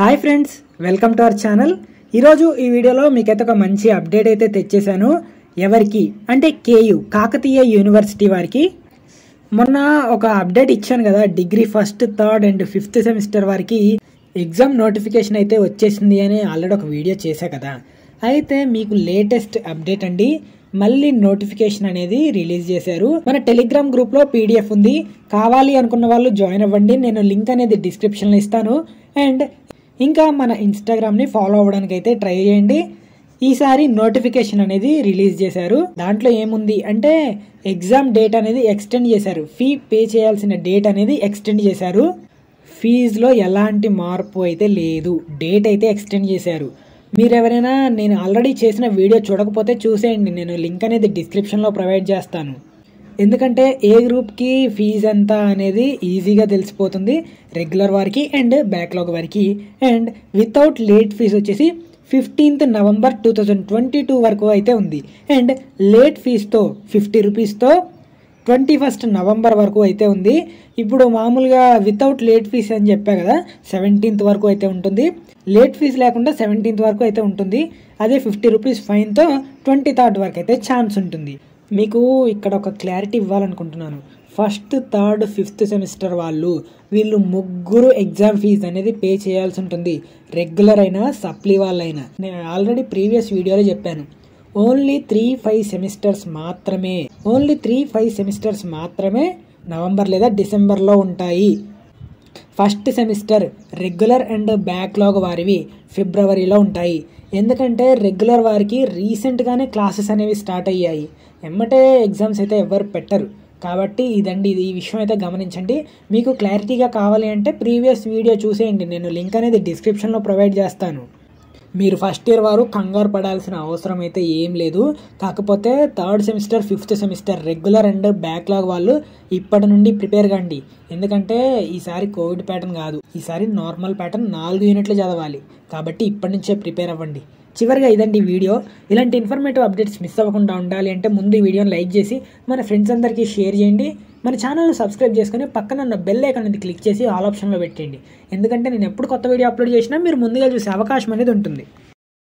hi friends welcome to our channel ఈరోజు ఈ వీడియోలో మీకైతే ఒక మంచి అప్డేట్ అయితే తెచ్చేశాను ఎవరికి అంటే కేయు కాకతీయ యూనివర్సిటీ వారికి మొన్న ఒక అప్డేట్ ఇచ్చాను కదా degree first third and fifth semester వారికి ఎగ్జామ్ నోటిఫికేషన్ అయితే వచ్చేసింది అని ఆల్రెడీ ఒక వీడియో చేశా కదా అయితే మీకు లేటెస్ట్ అప్డేట్ అండి మళ్ళీ నోటిఫికేషన్ అనేది రిలీజ్ చేశారు మన టెలిగ్రామ్ గ్రూప్ లో పీడిఎఫ్ ఉంది కావాలి అనుకున్న వాళ్ళు జాయిన్ అవ్వండి నేను లింక్ అనేది డిస్క్రిప్షన్ లో ఇస్తాను అండ్ ఇంకా మన ఇన్స్టాగ్రామ్ ని ఫాలో అవ్వడానికి అయితే ట్రై చేయండి ఈసారి నోటిఫికేషన్ అనేది రిలీజ్ చేశారు దాంట్లో ఏముంది అంటే ఎగ్జామ్ డేట్ అనేది ఎక్స్టెండ్ చేశారు ఫీ పే చేయాల్సిన డేట్ అనేది ఎక్స్టెండ్ చేశారు ఫీజులో ఎలాంటి మార్పు అయితే లేదు డేట్ అయితే ఎక్స్టెండ్ చేశారు మీరు ఎవరైనా నేను ఆల్రెడీ చేసిన వీడియో చూడకపోతే చూసేయండి నేను లింక్ అనేది డిస్క్రిప్షన్లో ప్రొవైడ్ చేస్తాను ఎందుకంటే ఏ గ్రూప్కి ఫీజు ఎంత అనేది ఈజీగా తెలిసిపోతుంది రెగ్యులర్ వారికి అండ్ బ్యాక్లాగ్ వారికి అండ్ వితౌట్ లేట్ ఫీజు వచ్చేసి fifteenth November two thousand twenty two వరకు అయితే ఉంది అండ్ లేట్ ఫీజుతో ఫిఫ్టీ రూపీస్తో ట్వంటీ ఫస్ట్ నవంబర్ వరకు అయితే ఉంది ఇప్పుడు మామూలుగా వితౌట్ లేట్ ఫీజ్ అని చెప్పా కదా సెవెంటీన్త్ వరకు అయితే ఉంటుంది లేట్ ఫీజు లేకుండా సెవెంటీన్త్ వరకు అయితే ఉంటుంది అదే ఫిఫ్టీ రూపీస్ ఫైన్తో ట్వంటీ థర్డ్ వరకు అయితే ఛాన్స్ ఉంటుంది మీకు ఇక్కడ ఒక క్లారిటీ ఇవ్వాలనుకుంటున్నాను ఫస్ట్ థర్డ్ ఫిఫ్త్ సెమిస్టర్ వాళ్ళు వీళ్ళు ముగ్గురు ఎగ్జామ్ ఫీజు అనేది పే చేయాల్సి ఉంటుంది రెగ్యులర్ అయినా సప్లీ వాళ్ళైనా నేను ఆల్రెడీ ప్రీవియస్ వీడియోలో చెప్పాను ఓన్లీ త్రీ ఫైవ్ సెమిస్టర్స్ మాత్రమే ఓన్లీ త్రీ ఫైవ్ సెమిస్టర్స్ మాత్రమే నవంబర్ లేదా డిసెంబర్లో ఉంటాయి first semester regular and backlog వారివి ఫిబ్రవరిలో ఉంటాయి ఎందుకంటే రెగ్యులర్ వారికి రీసెంట్గానే క్లాసెస్ అనేవి స్టార్ట్ అయ్యాయి ఎమ్మటే ఎగ్జామ్స్ అయితే ఎవరు పెట్టరు కాబట్టి ఇదండి ఇది ఈ విషయం అయితే గమనించండి మీకు క్లారిటీగా కావాలి అంటే ప్రీవియస్ వీడియో చూసేయండి నేను లింక్ అనేది డిస్క్రిప్షన్లో ప్రొవైడ్ చేస్తాను మీరు ఫస్ట్ ఇయర్ వారు కంగారు పడాల్సిన అవసరం అయితే ఏం లేదు కాకపోతే third semester fifth semester regular and backlog వాళ్ళు ఇప్పటి నుండి ప్రిపేర్ కండి ఎందుకంటే ఈసారి కోవిడ్ ప్యాటర్న్ కాదు ఈసారి నార్మల్ ప్యాటర్న్ నాలుగు యూనిట్లు చదవాలి కాబట్టి ఇప్పటి నుంచే ప్రిపేర్ అవ్వండి చివరిగా ఇదండి వీడియో ఇలాంటి ఇన్ఫర్మేటివ్ అప్డేట్స్ మిస్ అవ్వకుండా ఉండాలి అంటే ముందు ఈ వీడియోని లైక్ చేసి మన ఫ్రెండ్స్ అందరికీ షేర్ చేయండి మన ఛానల్ని సబ్స్క్రైబ్ చేసుకుని పక్కన ఉన్న బెల్ ఐకాన్ అనేది క్లిక్ చేసి ఆల్ ఆప్షన్లో పెట్టండి ఎందుకంటే నేను ఎప్పుడు కొత్త వీడియో అప్లోడ్ చేసినా మీరు ముందుగా చూసే అవకాశం అనేది ఉంటుంది